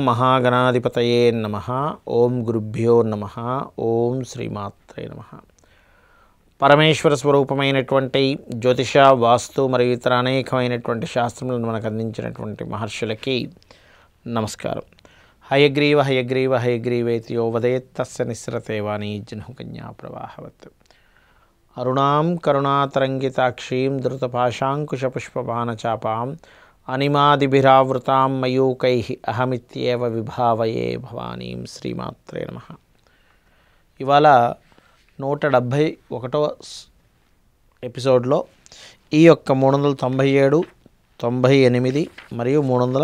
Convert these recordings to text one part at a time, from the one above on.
మహాగణాధిపతయే నమ ఓం గురుభ్యో నమ ఓం శ్రీమాత్రే నమ పరమేశ్వర స్వరూపమైనటువంటి జ్యోతిష వాస్తు మరియు ఇతర అనేకమైనటువంటి శాస్త్రములను మనకు అందించినటువంటి మహర్షులకి నమస్కారం హయగ్రీవ హయగ్రీవ హయగ్రీవేతి యో వదేత్తస్య నిస్రతేవాణి జహ్నుకన్యా ప్రవాహవత్ అరుణాం కరుణాతరంగితాక్షీం ధృతపాశాంకుశపుష్పపానచాపాం అనిమాదిభిరావృతాం మయూకై అహమిత్యేవ విభావయే భవానీం శ్రీమాత్రే నమ ఇవాళ నూట డెబ్భై ఒకటవ స్- ఎపిసోడ్లో ఈ యొక్క మూడు వందల తొంభై ఏడు తొంభై ఎనిమిది మరియు మూడు వందల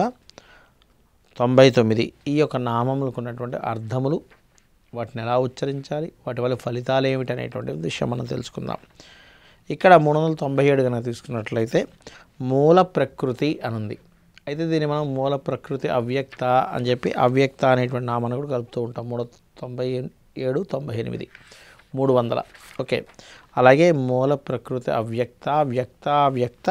తొంభై తొమ్మిది ఈ యొక్క నామములకు ఉన్నటువంటి అర్థములు వాటిని ఎలా ఉచ్చరించాలి వాటి వల్ల ఫలితాలు ఏమిటి అనేటువంటి విషయం మనం తెలుసుకుందాం ఇక్కడ మూడు వందల తొంభై ఏడు కనుక తీసుకున్నట్లయితే మూల ప్రకృతి అని ఉంది అయితే దీన్ని మనం మూల ప్రకృతి అవ్యక్త అని చెప్పి అవ్యక్త అనేటువంటి నామాన్ని కూడా కలుపుతూ ఉంటాం మూడు తొంభై ఏడు తొంభై ఎనిమిది మూడు వందల ఓకే అలాగే మూల ప్రకృతి అవ్యక్త వ్యక్త వ్యక్త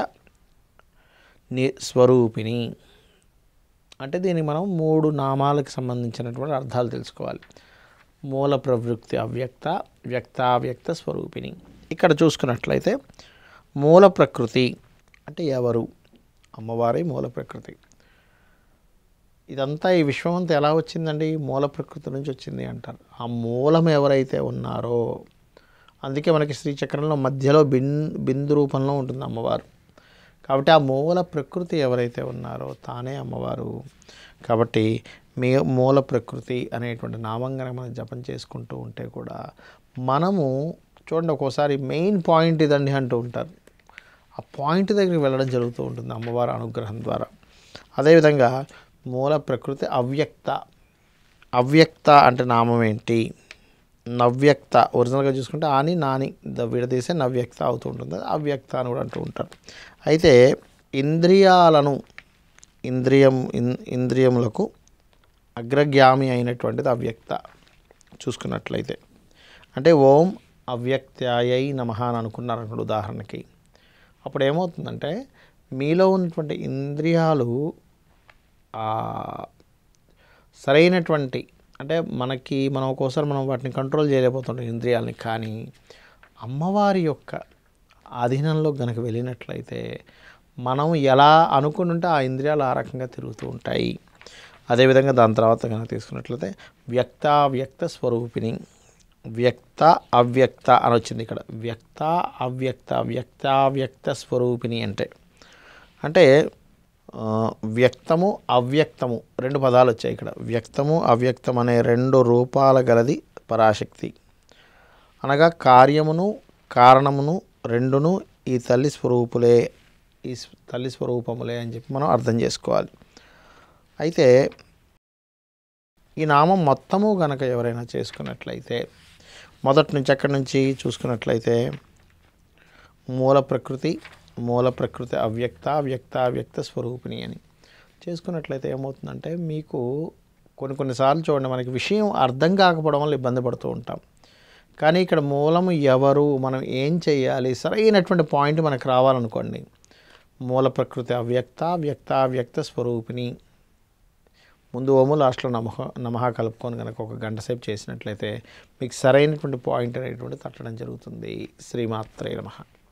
ని స్వరూపిణి అంటే దీనికి మనం మూడు నామాలకు సంబంధించినటువంటి అర్థాలు తెలుసుకోవాలి మూల ప్రవృత్తి అవ్యక్త వ్యక్తావ్యక్త స్వరూపిణి ఇక్కడ చూసుకున్నట్లయితే మూల ప్రకృతి అంటే ఎవరు అమ్మవారి మూల ప్రకృతి ఇదంతా ఈ విశ్వం అంతా ఎలా వచ్చిందండి మూల ప్రకృతి నుంచి వచ్చింది అంటారు ఆ మూలం ఎవరైతే ఉన్నారో అందుకే మనకి శ్రీచక్రంలో మధ్యలో బిన్ బిందు రూపంలో ఉంటుంది అమ్మవారు కాబట్టి ఆ మూల ప్రకృతి ఎవరైతే ఉన్నారో తానే అమ్మవారు కాబట్టి మీ మూల ప్రకృతి అనేటువంటి నామంగానే మనం జపం చేసుకుంటూ ఉంటే కూడా మనము చూడండి ఒక్కోసారి మెయిన్ పాయింట్ ఇదండి అంటూ ఉంటారు ఆ పాయింట్ దగ్గరికి వెళ్ళడం జరుగుతూ ఉంటుంది అమ్మవారి అనుగ్రహం ద్వారా అదేవిధంగా మూల ప్రకృతి అవ్యక్త అవ్యక్త అంటే నామం ఏంటి నవ్యక్త ఒరిజినల్గా చూసుకుంటే ఆని నాని ద విడదీసే నవ్యక్త అవుతూ ఉంటుంది అవ్యక్త అని కూడా అంటూ ఉంటారు అయితే ఇంద్రియాలను ఇంద్రియం ఇన్ ఇంద్రియములకు అగ్రగ్యామి అయినటువంటిది అవ్యక్త చూసుకున్నట్లయితే అంటే ఓం అవ్యక్తాయై నమ అని అనుకున్నారు అనుకోండి ఉదాహరణకి అప్పుడు ఏమవుతుందంటే మీలో ఉన్నటువంటి ఇంద్రియాలు ఆ, సరైనటువంటి అంటే మనకి మనం ఒక్కోసారి మనం వాటిని కంట్రోల్ చేయలేకపోతుంటాం ఇంద్రియాలని కానీ అమ్మవారి యొక్క ఆధీనంలో కనుక వెళ్ళినట్లయితే మనం ఎలా అనుకుంటుంటే ఆ ఇంద్రియాలు ఆ రకంగా తిరుగుతూ ఉంటాయి అదేవిధంగా దాని తర్వాత కనుక తీసుకున్నట్లయితే వ్యక్తావ్యక్త స్వరూపిణి వ్యక్త అవ్యక్త అని వచ్చింది ఇక్కడ వ్యక్త అవ్యక్త వ్యక్తావ్యక్త స్వరూపిణి అంటే అంటే ఆ, వ్యక్తము అవ్యక్తము రెండు పదాలు వచ్చాయి ఇక్కడ వ్యక్తము అవ్యక్తం అనే రెండు రూపాల గలది పరాశక్తి అనగా కార్యమును కారణమును రెండును ఈ తల్లి స్వరూపులే ఈ స్వ- తల్లి స్వరూపములే అని చెప్పి మనం అర్థం చేసుకోవాలి అయితే ఈ నామం మొత్తము గనక ఎవరైనా చేసుకున్నట్లయితే మొదటి నుంచి అక్కడి నుంచి చూసుకున్నట్లయితే మూల ప్రకృతి మూల ప్రకృతి అవ్యక్త వ్యక్త అవ్యక్త స్వరూపిణి అని చేసుకున్నట్లయితే ఏమవుతుందంటే మీకు కొన్ని కొన్నిసార్లు చూడండి మనకి విషయం అర్థం కాకపోవడం వల్ల ఇబ్బంది పడుతూ ఉంటాం కానీ ఇక్కడ మూలము ఎవరు మనం ఏం చేయాలి సరైనటువంటి పాయింట్ మనకు రావాలనుకోండి మూల ప్రకృతి అవ్యక్త వ్యక్త అవ్యక్త స్వరూపిణి ముందు ఓము లాస్ట్లో నమహ నమహ కలుపుకొని కనుక ఒక గంట సేపు చేసినట్లయితే మీకు సరైనటువంటి పాయింట్ అనేటువంటి తట్టడం జరుగుతుంది శ్రీమాత్రే నమః